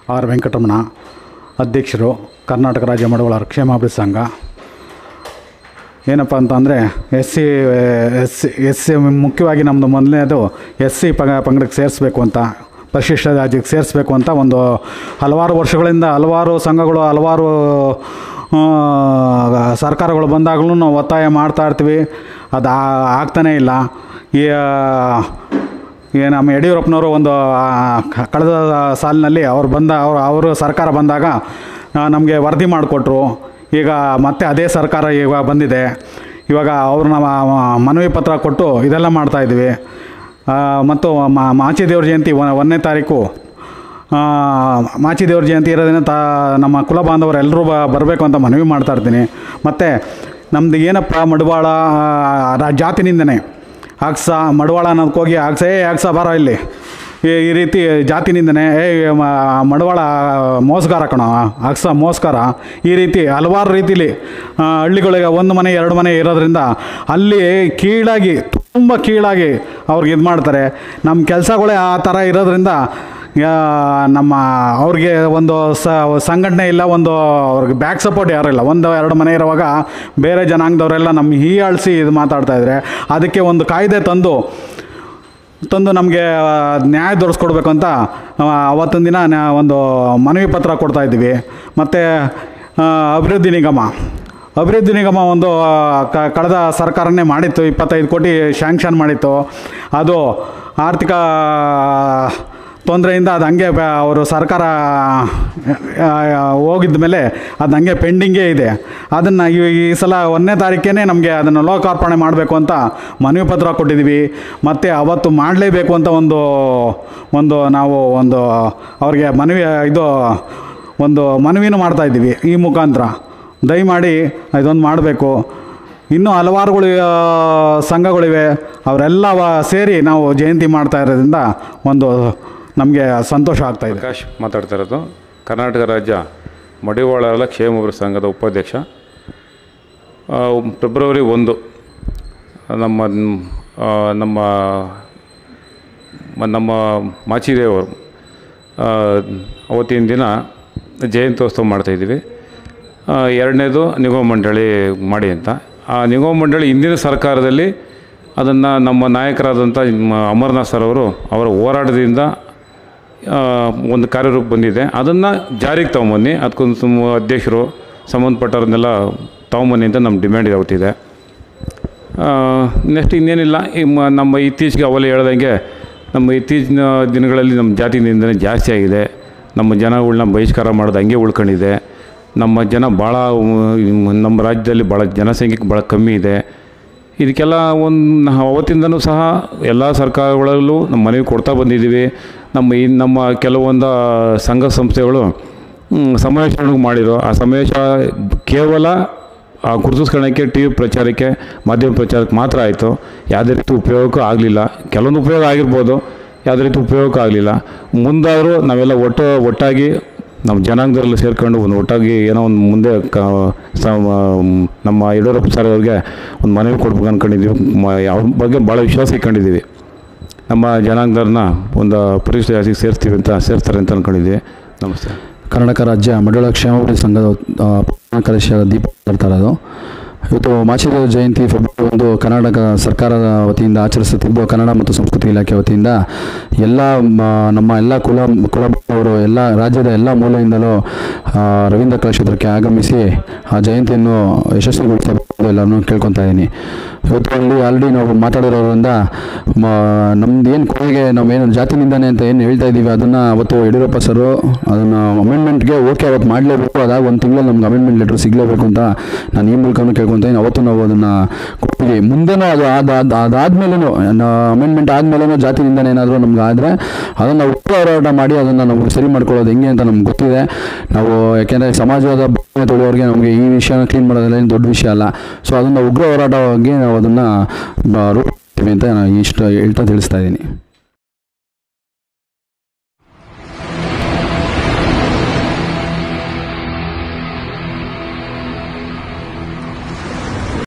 R Venkataramana ಅಧ್ಯಕ್ಷರು ಕರ್ನಾಟಕ ರಾಜ್ಯ ಮಡವಾಳರ ಕ್ಷೇಮಾಭಿವೃದ್ಧಿ ಸಂಘ ಏನಪ್ಪ ಅಂತಂದರೆ S C S C S C ಮುಖ್ಯವಾಗಿ ನಮ್ಮದು ಮೊದಲನೇದು ಎಸ್ ಸಿ ಪಂಗ ಪಂಗಡಕ್ಕೆ ಸೇರಿಸ್ಬೇಕು ಅಂತ ಪರಿಶಿಷ್ಟ ಜಾತಿಗೆ ಸೇರಿಸ್ಬೇಕು ಅಂತ ಒಂದು ಹಲವಾರು ವರ್ಷಗಳಿಂದ ಹಲವಾರು ಸಂಘಗಳು ಹಲವಾರು ಆ, ಸರ್ಕಾರಗಳು ಬಂದಾಗಲೂ ನಾವು ಒತ್ತಾಯ ಮಾಡ್ತಾ ಇರ್ತೀವಿ ಅದು ಆ- ಆಗ್ತಾನೇ ಇಲ್ಲ ಈ ಆ, ಈ ನಮ್ಮ ಯಡಿಯೂರಪ್ಪನವರು ಒಂದು ಆ, ಕ- ಕಳೆದ ಸಾಲಿನಲ್ಲಿ ಅವ್ರು ಬಂದ ಅವರು ಅವರು ಸರ್ಕಾರ ಬಂದಾಗ ನಮಗೆ ವರದಿ ಮಾಡಿಕೊಟ್ರು ಈಗ ಮತ್ತೆ ಅದೇ ಸರ್ಕಾರ ಇವಾಗ ಬಂದಿದೆ ಇವಾಗ ಅವ್ರನ್ನ ಮ- ಮನವಿ ಪತ್ರ ಕೊಟ್ಟು ಇದೆಲ್ಲ ಮಾಡ್ತಾಯಿದ್ವಿ ಮತ್ತು ಮ- ಮಾಚಿದೇವ್ರ ಜಯಂತಿ ಒ- ಒಂದನೇ ತಾರೀಕು ಆ, ಮಾಚಿದೇವ್ರ ಜಯಂತಿ ಇರೋದನ್ನ ತಾ ನಮ್ಮ ಕುಲ ಬಾಂಧವರು ಎಲ್ಲರೂ ಬ ಬರಬೇಕು ಅಂತ ಮನವಿ ಮಾಡ್ತಾ ಇರ್ತೀನಿ ಮತ್ತು ನಮ್ಮದು ಏನಪ್ಪ ಮಡವಾಳ ಆ, ರಾ- ಜಾತಿನಿಂದನೇ ಆಗ್ಸ ಮಡವಾಳ ಅನ್ನೋದಕ್ಕೆ ಹೋಗಿ ಆಗ್ಸ ಏ ಆಗ್ಸ ಬಾರೋ ಇಲ್ಲಿ ಈ ಈ ರೀತಿ ಜಾತಿನಿಂದನೇ ಏ ಮ- ಮಡವಾಳ ಮೋಸಗಾರ ಕಣೋ ಆಗ್ಸ ಮೋಸ್ಕಾರ ಈ ರೀತಿ ಹಲವಾರು ರೀತಿಲಿ ಆ, ಹಳ್ಳಿಗಳಿಗೆ ಒಂದು ಮನೆ ಎರಡು ಮನೆ ಇರೋದ್ರಿಂದ ಅಲ್ಲಿ ಕೀಳಾಗಿ ತುಂಬ ಕೀಳಾಗಿ ಅವ್ರಿಗೆ ಇದು ಮಾಡ್ತಾರೆ ನಮ್ಮ ಕೆಲಸಗಳೇ ಆ ಥರ ಇರೋದ್ರಿಂದ ಯಾ, ನಮ್ಮ ಅವ್ರಿಗೆ ಒಂದು ಸ ಸಂಘಟನೆ ಇಲ್ಲ ಒಂದು ಅವ್ರಿಗೆ ಬ್ಯಾಕ್ ಸಪೋರ್ಟ್ ಯಾರೂ ಇಲ್ಲ ಒಂದು ಎರಡು ಮನೆ ಇರುವಾಗ ಬೇರೆ ಜನಾಂಗದವರೆಲ್ಲ ನಮ್ಮ ಹೀಯಾಳಿಸಿ ಇದು ಮಾತಾಡ್ತಾ ಇದ್ದಾರೆ ಅದಕ್ಕೆ ಒಂದು ಕಾಯ್ದೆ ತಂದು ತಂದು ನಮಗೆ ನ್ಯಾಯ ದೊರಸ್ಕೊಡ್ಬೇಕು ಅಂತ ಆ, ಅವತ್ತಿನ ದಿನ ನ್ಯಾ- ಒಂದು ಮನವಿ ಪತ್ರ ಕೊಡ್ತಾ ಇದ್ದೀವಿ ಮತ್ತು ಅಭಿವೃದ್ಧಿ ನಿಗಮ ಅಭಿವೃದ್ಧಿ ನಿಗಮ ಒಂದು ಆ, ಕ- ಕಳೆದ ಸರ್ಕಾರನೇ ಮಾಡಿತ್ತು ಇಪ್ಪತ್ತೈದು ಕೋಟಿ ಶಾಂಕ್ಷನ್ ಮಾಡಿತ್ತು ಅದು ಆರ್ಥಿಕ ತೊಂದರೆಯಿಂದ ಅದು ಹಂಗೆ ಬ- ಅವರು ಸರ್ಕಾರ ಹೋಗಿದ್ದ ಮೇಲೆ ಅದು ಹಂಗೆ ಪೆಂಡಿಂಗೇ ಇದೆ ಅದನ್ನು ಈ ಈ ಸಲ ಒಂದನೇ ತಾರೀಕೇ ನಮಗೆ ಅದನ್ನು ಲೋಕಾರ್ಪಣೆ ಮಾಡಬೇಕು ಅಂತ ಮನವಿ ಪತ್ರ ಕೊಟ್ಟಿದ್ದೀವಿ ಮತ್ತು ಅವತ್ತು ಮಾಡಲೇಬೇಕು ಅಂತ ಒಂದು ಒಂದು ನಾವು ಒಂದು ಅವ್ರಿಗೆ ಮನವಿ ಇದು ಒಂದು ಮನವಿನೂ ಮಾಡ್ತಾಯಿದ್ದೀವಿ ಈ ಮುಖಾಂತರ ದಯಮಾಡಿ ಇದೊಂದು ಮಾಡಬೇಕು ಇನ್ನೂ ಹಲವಾರುಗಳು ಆ, ಸಂಘಗಳಿವೆ ಅವರೆಲ್ಲ ವ- ಸೇರಿ ನಾವು ಜಯಂತಿ ಮಾಡ್ತಾ ಇರೋದ್ರಿಂದ ಒಂದು ನಮಗೆ ಸಂತೋಷ ಆಗ್ತಾಯಿದೆ ಪ್ರಕಾಶ್ ಮಾತಾಡ್ತಾ ಇರೋದು ಕರ್ನಾಟಕ ರಾಜ್ಯ ಮಡಿವಾಳರ ಕ್ಷೇಮಾಭಿವೃದ್ಧಿ ಸಂಘದ ಉಪಾಧ್ಯಕ್ಷ ಆ, ಫೆಬ್ರವರಿ ಒಂದು ನಮ್ಮ ಆ, ನಮ್ಮ ಮ- ನಮ್ಮ ಮಾಚಿದೇವರು ಆ, ಅವತ್ತಿನ ದಿನ ಜಯಂತ್ಯೋತ್ಸವ ಮಾಡ್ತಾಯಿದ್ದೀವಿ ಎರಡನೇದು ನಿಗಮ ಮಂಡಳಿ ಮಾಡಿ ಅಂತ ಆ ನಿಗಮ ಮಂಡಳಿ ಹಿಂದಿನ ಸರ್ಕಾರದಲ್ಲಿ ಅದನ್ನು ನಮ್ಮ ನಾಯಕರಾದಂಥ ಮ- ಅಮರನಾಥ್ ಸರ್ ಅವರು ಅವರ ಹೋರಾಟದಿಂದ ಆ, ಒಂದು ಕಾರ್ಯರೂಪ ಬಂದಿದೆ ಅದನ್ನು ಜಾರಿಗೆ ತೊಗೊಂಬನ್ನಿ ಅದಕ್ಕೊಂದು ಸುಮ್ ಅಧ್ಯಕ್ಷರು ಸಂಬಂಧಪಟ್ಟವ್ರನ್ನೆಲ್ಲ ತೊಗೊಂಬನ್ನಿ ಅಂತ ನಮ್ಮ ಡಿಮ್ಯಾಂಡ್ ಯಾವತ್ತಿದೆ ನೆಕ್ಸ್ಟ್ ಇನ್ನೇನಿಲ್ಲ ಈ ಮ- ನಮ್ಮ ಇತ್ತೀಚೆಗೆ ಅವಲೇ ಹೇಳ್ದಂಗೆ ನಮ್ಮ ಇತ್ತೀಚಿನ ದಿನಗಳಲ್ಲಿ ನಮ್ಮ ಜಾತಿ ನಿಂದನೆ ಜಾಸ್ತಿ ಆಗಿದೆ ನಮ್ಮ ಜನಗಳನ್ನ ಬಹಿಷ್ಕಾರ ಮಾಡೋದು ಹಂಗೆ ಉಳ್ಕೊಂಡಿದೆ ನಮ್ಮ ಜನ ಭಾಳ ನಮ್ಮ ರಾಜ್ಯದಲ್ಲಿ ಭಾಳ ಜನಸಂಖ್ಯೆ ಭಾಳ ಕಮ್ಮಿ ಇದೆ ಇದಕ್ಕೆಲ್ಲ ಒಂದು ಅವತ್ತಿಂದನೂ ಸಹ ಎಲ್ಲ ಸರ್ಕಾರಗಳಲ್ಲೂ ನಮ್ಮ ಮನವಿ ಕೊಡ್ತಾ ಬಂದಿದ್ದೀವಿ ನಮ್ಮ ಈ ನಮ್ಮ ಕೆಲವೊಂದು ಸಂಘ ಸಂಸ್ಥೆಗಳು ಮ್, ಸಮಾವೇಶಗಳನ್ನು ಮಾಡಿರೋ ಆ ಸಮಾವೇಶ ಕೇವಲ ಆ ಗುರುತಿಸ್ಕೊಳ್ಳೋಕ್ಕೆ ಟಿ ವಿ ಪ್ರಚಾರಕ್ಕೆ ಮಾಧ್ಯಮ ಪ್ರಚಾರಕ್ಕೆ ಮಾತ್ರ ಆಯಿತು ಯಾವುದೇ ರೀತಿ ಉಪಯೋಗಕ್ಕೂ ಆಗಲಿಲ್ಲ ಕೆಲವೊಂದು ಉಪಯೋಗ ಆಗಿರ್ಬೋದು ಯಾವುದೇ ರೀತಿ ಉಪಯೋಗಕ್ಕೂ ಆಗಲಿಲ್ಲ ಮುಂದಾದರೂ ನಾವೆಲ್ಲ ಒಟ್ಟು ಒಟ್ಟಾಗಿ ನಮ್ಮ ಜನಾಂಗದರಲ್ಲಿ ಸೇರ್ಕೊಂಡು ಒಂದು ಒಟ್ಟಾಗಿ ಏನೋ ಒಂದು ಮುಂದೆ ಕ ಸ ಮ್, ನಮ್ಮ ಯಡಿಯೂರಪ್ಪ ಸರ್ ಅವ್ರಿಗೆ ಒಂದು ಮನವಿ ಕೊಡ್ಬೇಕು ಅಂದ್ಕೊಂಡಿದ್ದೀವಿ ಮ ಅವ್ರ ಬಗ್ಗೆ ಭಾಳ ವಿಶ್ವಾಸ ಇಟ್ಕೊಂಡಿದ್ದೀವಿ ನಮ್ಮ ಜನಾಂಗದವ್ರನ್ನ ಒಂದು ಪರಿಶಿಷ್ಟ ಜಾತಿಗೆ ಸೇರಿಸ್ತೀವಿ ಅಂತ ಸೇರಿಸ್ತಾರೆ ಅಂತ ಅಂದ್ಕೊಂಡಿದ್ದೀವಿ ನಮಸ್ತೆ ಕರ್ನಾಟಕ ರಾಜ್ಯ ಮಡಳ ಕ್ಷೇಮಾಭಿವೃದ್ಧಿ ಸಂಘದ ಆ, ಪ್ರಧಾನ ಕಾರ್ಯದರ್ಶಿಯಾದ ದೀಪ ಮಾತಾಡ್ತಾ ಇರೋದು ಇವತ್ತು ಮಾಚಿದೇವ ಜಯಂತಿ ಫೆಬ್ರವರಿ ಒಂದು ಕರ್ನಾಟಕ ಸರ್ಕಾರದ ವತಿಯಿಂದ ಆಚರಿಸುತ್ತಿದ್ದು ಕನ್ನಡ ಮತ್ತು ಸಂಸ್ಕೃತಿ ಇಲಾಖೆ ವತಿಯಿಂದ ಎಲ್ಲ ಮ- ನಮ್ಮ ಎಲ್ಲ ಕುಲ ಕುಲದವರು ಎಲ್ಲ ರಾಜ್ಯದ ಎಲ್ಲ ಮೂಲೆಯಿಂದಲೂ ಆ, ರವೀಂದ್ರ ಕಲಾಕ್ಷೇತ್ರಕ್ಕೆ ಆಗಮಿಸಿ ಆ ಜಯಂತಿಯನ್ನು ಯಶಸ್ವಿಗೊಳಿಸಬೇಕು ಎಲ್ಲರನ್ನೂ ಕೇಳ್ಕೊತಾ ಇದ್ದೀನಿ ಇವತ್ತು ಅಲ್ಲಿ ಆಲ್ರೆಡಿ ನಾವು ಮಾತಾಡಿರೋದ್ರಿಂದ ನಮ್ದು ಏನು ಕೊನೆಗೆ ನಾವೇನು ಜಾತಿ ನಿಂದನೆ ಅಂತ ಏನು ಹೇಳ್ತಾ ಇದ್ದೀವಿ ಅದನ್ನು ಅವತ್ತು ಯಡಿಯೂರಪ್ಪ ಸರು ಅದನ್ನು ಅಮೆಂಡ್ಮೆಂಟ್ಗೆ ಓಕೆ ಅವತ್ತು ಮಾಡಲೇಬೇಕು ಅದಾಗ ಒಂದು ತಿಂಗಳಲ್ಲಿ ನಮ್ಗೆ ಅಮೆಂಡ್ಮೆಂಟ್ ಲೆಟ್ರ್ ಸಿಗಲೇಬೇಕು ಅಂತ ನಾನು ಈ ಮೂಲಕನೂ ಕೇಳ್ಕೊತೀನಿ ಅವತ್ತು ನಾವು ಅದನ್ನು ಕೊಡ್ತೀವಿ ಮುಂದೆನೂ ಅದು ಅದು ಅದು ಅದಾದ್ಮೇಲೂ ಅಮೆಂಡ್ಮೆಂಟ್ ಆದಮೇಲೂ ಜಾತಿ ನಿಂದನೆ ಏನಾದರೂ ನಮ್ಗೆ ಆದರೆ ಅದನ್ನು ಉಗ್ರ ಹೋರಾಟ ಮಾಡಿ ಅದನ್ನು ನಾವು ಸರಿ ಮಾಡ್ಕೊಳ್ಳೋದು ಹೆಂಗೆ ಅಂತ ನಮ್ಗೆ ಗೊತ್ತಿದೆ ನಾವು ಯಾಕೆಂದರೆ ಸಮಾಜವಾದ ಭಾವನೆ ತೊಳೆಯೋರಿಗೆ ನಮಗೆ ಈ ವಿಷಯನ ಕ್ಲೀನ್ ಮಾಡೋದೆಲ್ಲ ಏನು ದೊಡ್ಡ ವಿಷಯ ಅಲ್ಲ ಸೊ ಅದನ್ನು ಉಗ್ರ ಹೋರಾಟವಾಗಿ ನಾವು ಅದನ್ನು ರೂಪಿಸ್ತೀವಿ ಅಂತ ನಾನು ಇಷ್ಟು ಹೇಳ್ತಾ ತಿಳಿಸ್ತಾ ಇದ್ದೀನಿ